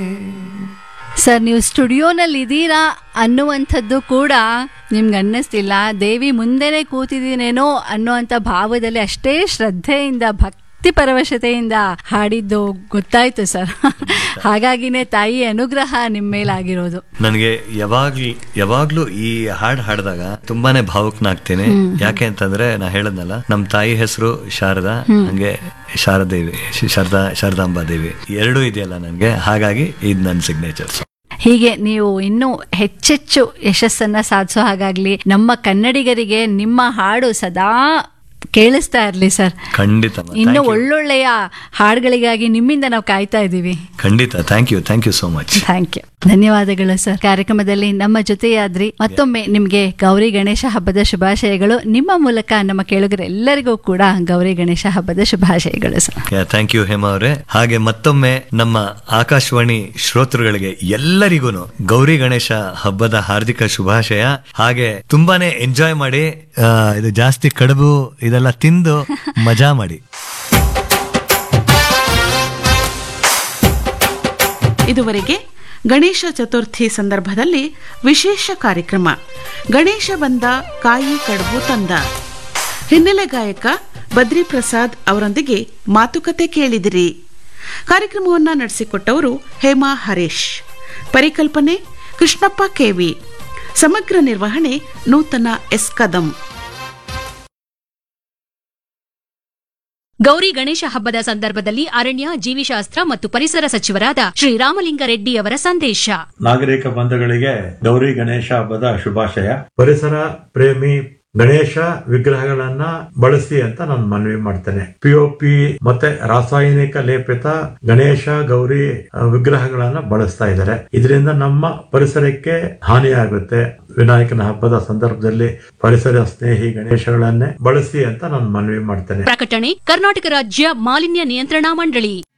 Sir ನೀವು ಸ್ಟುಡಿಯೋನಲ್ಲಿ ಇದ್ದೀರಾ ಅನ್ನುವಂಥದ್ದು ಕೂಡ ನಿಮ್ಗೆ ಅನ್ನಿಸ್ತಿಲ್ಲ ದೇವಿ ಮುಂದೆನೆ ಕೂತಿದ್ದೀನೇನೋ ಅನ್ನುವಂಥ ಭಾವದಲ್ಲಿ ಅಷ್ಟೇ ಶ್ರದ್ಧೆಯಿಂದ ಭಕ್ತಿ ಪರವಶತೆಯಿಂದ ಹಾಡಿದ್ದು ಗೊತ್ತಾಯ್ತು ಸರ್ ಹಾಗಾಗಿನೇ ತಾಯಿ ಅನುಗ್ರಹ ನಿಮ್ಮ ಮೇಲಾಗಿರೋದು ನನಗೆ ಯಾವಾಗ್ಲೂ ಯಾವಾಗ್ಲೂ ಈ ಹಾಡ್ ಹಾಡಿದಾಗ ತುಂಬಾನೇ ಭಾವುಕನಾಗ್ತೀನಿ ಯಾಕೆ ಅಂತಂದ್ರೆ ನಾ ಹೇಳದ್ನಲ್ಲ ನಮ್ ತಾಯಿ ಹೆಸರು ಶಾರದಾ ಹಂಗೆ ಶಾರದೇವಿ ಶಾರದಾ ಶಾರದಾಂಬಾ ದೇವಿ ಎರಡೂ ಇದೆಯಲ್ಲ ನನ್ಗೆ ಹಾಗಾಗಿ ಇದು ನನ್ನ ಸಿಗ್ನೇಚರ್ಸ್ ಹೀಗೆ ನೀವು ಇನ್ನೂ ಹೆಚ್ಚೆಚ್ಚು ಯಶಸ್ಸನ್ನ ಸಾಧಿಸೋ ಹಾಗಾಗ್ಲಿ ನಮ್ಮ ಕನ್ನಡಿಗರಿಗೆ ನಿಮ್ಮ ಹಾಡು ಸದಾ ಕೇಳಿಸ್ತಾ ಇರ್ಲಿ ಸರ್ ಖಂಡಿತ ಮಾ. ಇನ್ನು Thank you. ಒಳ್ಳೊಳ್ಳೆಯ ಹಾಡುಗಳಿಗಾಗಿ ನಿಮ್ಮಿಂದ ನಾವು ಕಾಯ್ತಾ ಇದ್ದೀವಿ ಖಂಡಿತ thank you thank you so much thank you ಧನ್ಯವಾದಗಳು ಸರ್ ಕಾರ್ಯಕ್ರಮದಲ್ಲಿ ನಮ್ಮ ಜೊತೆಯಾದ್ರಿ ಮತ್ತೊಮ್ಮೆ ನಿಮಗೆ ಗೌರಿ ಗಣೇಶ ಹಬ್ಬದ ಶುಭಾಶಯಗಳು ನಿಮ್ಮ ಮೂಲಕ ನಮ್ಮ ಕೇಳುಗರೆಲ್ಲರಿಗೂ ಕೂಡ ಗೌರಿ ಗಣೇಶ ಹಬ್ಬದ ಶುಭಾಶಯಗಳು ಸರ್ ಥ್ಯಾಂಕ್ ಯು ಹೇಮಾ ಅವರೇ ಹಾಗೆ ಮತ್ತೊಮ್ಮೆ ನಮ್ಮ ಆಕಾಶವಾಣಿ ಶ್ರೋತೃಗಳಿಗೆ ಎಲ್ಲರಿಗೂ ಗೌರಿ ಗಣೇಶ ಹಬ್ಬದ ಹಾರ್ದಿಕ ಶುಭಾಶಯ ಹಾಗೆ ತುಂಬಾನೇ ಎಂಜಾಯ್ ಮಾಡಿ ಆ, ಇದು ಜಾಸ್ತಿ ಕಡುಬು ಇದೆಲ್ಲ ತಿಂದು ಮಜಾ ಮಾಡಿ ಇದುವರೆಗೆ ಗಣೇಶ ಚತುರ್ಥಿ ಸಂದರ್ಭದಲ್ಲಿ ವಿಶೇಷ ಕಾರ್ಯಕ್ರಮ ಗಣೇಶ ಬಂದ ಕಾಯಿ ಕಡುಬು ತಂದ ಹಿನ್ನೆಲೆ ಗಾಯಕ ಬದ್ರಿ ಪ್ರಸಾದ್ ಅವರೊಂದಿಗೆ ಮಾತುಕತೆ ಕೇಳಿದಿರಿ ಕಾರ್ಯಕ್ರಮವನ್ನು ನಡೆಸಿಕೊಟ್ಟವರು ಹೇಮಾ ಹರೀಶ್ ಪರಿಕಲ್ಪನೆ ಕೃಷ್ಣಪ್ಪ ಕೆವಿ ಸಮಗ್ರ ನಿರ್ವಹಣೆ ನೂತನ ಎಸ್ ಕದಂ ಗೌರಿ ಗಣೇಶ ಹಬ್ಬದ ಸಂದರ್ಭದಲ್ಲಿ ಅರಣ್ಯ ಜೀವಿಶಾಸ್ತ್ರ ಮತ್ತು ಪರಿಸರ ಸಚಿವರಾದ ಶ್ರೀರಾಮಲಿಂಗಾರೆಡ್ಡಿ ಅವರ ಸಂದೇಶ ನಾಗರಿಕ ಬಂಧುಗಳಿಗೆ ಗೌರಿ ಗಣೇಶ ಹಬ್ಬದ ಶುಭಾಶಯ ಪರಿಸರ ಪ್ರೇಮಿ ಗಣೇಶ ವಿಗ್ರಹಗಳನ್ನ ಬಳಸಿ ಅಂತ ನಾನು ಮನವಿ ಮಾಡ್ತೇನೆ ಪಿಒಪಿ ಮತ್ತೆ ರಾಸಾಯನಿಕ ಲೇಪಿತ ಗಣೇಶ ಗೌರಿ ಆ, ವಿಗ್ರಹಗಳನ್ನ ಬಳಸ್ತಾ ಇದ್ದಾರೆ ಇದರಿಂದ ನಮ್ಮ ಪರಿಸರಕ್ಕೆ ಹಾನಿಯಾಗುತ್ತೆ ವಿನಾಯಕನ ಹಬ್ಬದ ಸಂದರ್ಭದಲ್ಲಿ ಪರಿಸರ ಸ್ನೇಹಿ ಗಣೇಶಗಳನ್ನೇ ಬಳಸಿ ಅಂತ ನಾನು ಮನವಿ ಮಾಡ್ತೇನೆ ಪ್ರಕಟಣೆ ಕರ್ನಾಟಕ ರಾಜ್ಯ ಮಾಲಿನ್ಯ ನಿಯಂತ್ರಣಾ ಮಂಡಳಿ